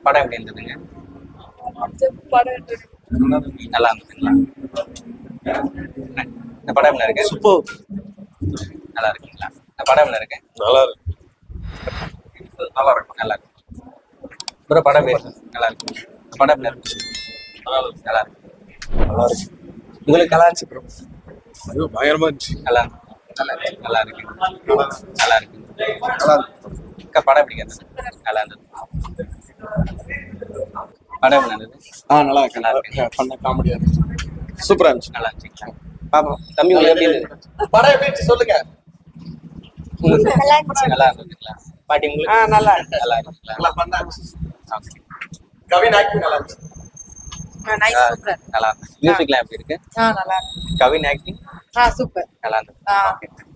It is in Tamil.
படம் எப்படி இருந்ததுங்க படம் நல்லா இருந்ததுங்களா இந்த படம் என்ன இருக்கு சூப்பர் நல்லா இருக்குங்களா இந்த படம் என்ன இருக்கு நல்லா இருக்கு நல்லா இருக்கும் நல்லா இருக்கும் ப்ரோ படம் எப்படி இருக்கு நல்லா இருக்கு இந்த படம் என்ன இருக்கு நல்லா இருக்கு நல்லா இருக்கு உங்களுக்கு நல்லா இருந்துச்சு ப்ரோ ஐயோ பயங்கரமா இருந்துச்சு நல்லா இருக்கு நல்லா இருக்கு நல்லா இருக்கு நல்லா இருக்கு நல்லா இருக்கு அக்கா படம் எப்படி இருந்தது நல்லா இருந்தது படம் எப்படி இருந்தது ஆ நல்லா இருக்கு நல்லா இருக்கு. பண்ண காமெடியா இருந்துச்சு சூப்பரா இருந்துச்சு நல்லா இருந்துச்சுங்களா பாப்போம் தம்பி உங்களுக்கு எப்படி இருந்தது படம் எப்படி இருந்துச்சு சொல்லுங்க உங்களுக்கு நல்லா இருந்துச்சு. நல்லா இருந்ததுங்களா பாட்டி உங்களுக்கு ஆ நல்லா இருக்கு நல்லா இருக்குங்களா நல்லா பண்ணாங்க ஓகே கவின் ஆக்டிங் நல்லா இருந்துச்சு நைஸ் சூப்பர் நல்லா இருந்துச்சு மியூசிக்லாம் எப்படி இருக்கு ஆ நல்லா இருக்கு கவின் ஆக்டிங் ஆ சூப்பர் நல்லா இருந்தது ஆ ஓகே